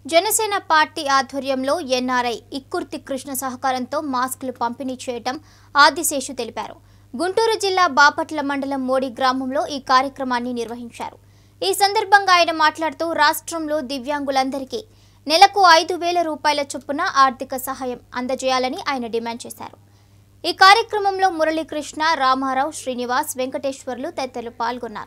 Janasena party ఆధ్వర్యంలో NRI Ikkurthi Krishna సహకారంతో మాస్కులు పంపిణీ చేయటం ఆదిశేషు తెలిపారు గుంటూరు జిల్లా బాపట్ల మండలం మోడి గ్రామంలో ఈ కార్యక్రమాన్ని నిర్వహించారు ఈ సందర్భంగా ఆయన మాట్లాడుతూ రాష్ట్రంలో దివ్యాంగులందరికీ నెలకు ఐదు వేల రూపాయల చొప్పున ఆర్థిక సహాయం అందజేయాలని ఆయన డిమాండ్ చేశారు ఈ కార్యక్రమంలో మురళీకృష్ణ రామారావు శ్రీనివాస్ వెంకటేశ్వర్లు తదితరులు పాల్గొన్నారు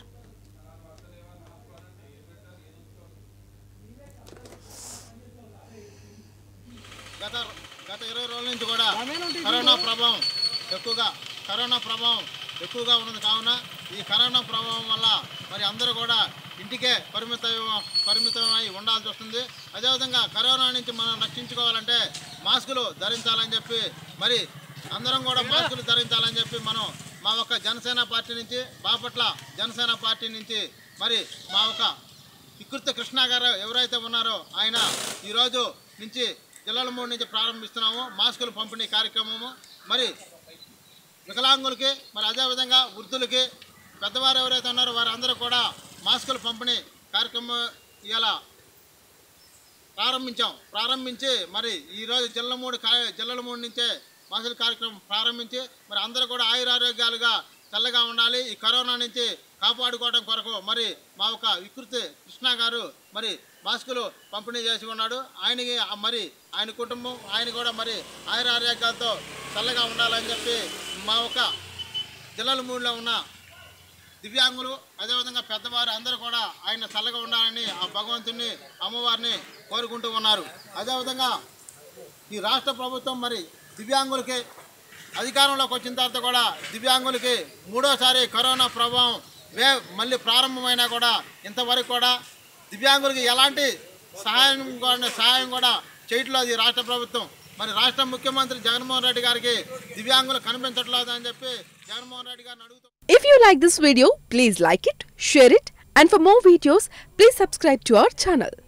గత గత ఇరవై రోజుల నుంచి కూడా కరోనా ప్రభావం ఎక్కువగా కరోనా ప్రభావం ఎక్కువగా ఉన్నది కావున ఈ కరోనా ప్రభావం వల్ల మరి అందరూ కూడా ఇంటికే పరిమిత పరిమితమై ఉండాల్సి వస్తుంది అదేవిధంగా కరోనా నుంచి మనం రక్షించుకోవాలంటే మాస్కులు ధరించాలని చెప్పి మరి అందరం కూడా మాస్కులు ధరించాలని చెప్పి మనం మా ఒక్క జనసేన పార్టీ నుంచి బాపట్ల జనసేన పార్టీ నుంచి మరి మా ఒక వికృత కృష్ణ గారు ఎవరైతే ఉన్నారో ఆయన ఈరోజు నుంచి జిల్లాల మూడు నుంచి ప్రారంభిస్తున్నాము మాస్కులు పంపిణీ కార్యక్రమము మరి వికలాంగులకి మరి అదేవిధంగా వృద్ధులకి పెద్దవారు ఎవరైతే ఉన్నారో వారందరూ కూడా మాస్కులు పంపిణీ కార్యక్రమం ఇలా ప్రారంభించాం ప్రారంభించి మరి ఈరోజు జిల్లా మూడు కా జిల్లాల మూడు నుంచే మాసుల కార్యక్రమం ప్రారంభించి మరి అందరూ కూడా ఆయురారోగ్యాలుగా చల్లగా ఉండాలి ఈ కరోనా నుంచి కాపాడుకోవడం కొరకు మరి మా ఒక వికృతి కృష్ణ గారు మరి మాస్కులు పంపిణీ చేసి ఉన్నాడు ఆయనకి ఆ మరి ఆయన కుటుంబం ఆయన కూడా మరి ఆయురారోగ్యాలతో చల్లగా ఉండాలని చెప్పి మా ఒక జిల్లాల మూడులో ఉన్న దివ్యాంగులు అదేవిధంగా పెద్దవారు అందరూ కూడా ఆయన చల్లగా ఉండాలని ఆ భగవంతుని అమ్మవారిని కోరుకుంటూ ఉన్నారు అదేవిధంగా ఈ రాష్ట్ర ప్రభుత్వం మరి దివ్యాంగులకి అధికారంలోకి వచ్చిన తర్వాత కూడా దివ్యాంగులకి మూడోసారి కరోనా ప్రభావం వే మళ్ళీ ప్రారంభమైనా కూడా ఇంతవరకు కూడా దివ్యాంగులకి ఎలాంటి సహాయం కూడా సహాయం కూడా చేయట్లేదు ఈ రాష్ట్ర ప్రభుత్వం మరి రాష్ట్ర ముఖ్యమంత్రి జగన్మోహన్ రెడ్డి గారికి దివ్యాంగులు కనిపించట్లేదు అని చెప్పి జగన్మోహన్ రెడ్డి గారిని అడుగుతూ If you like this video, please like it, share it, and for more videos, please subscribe to our channel.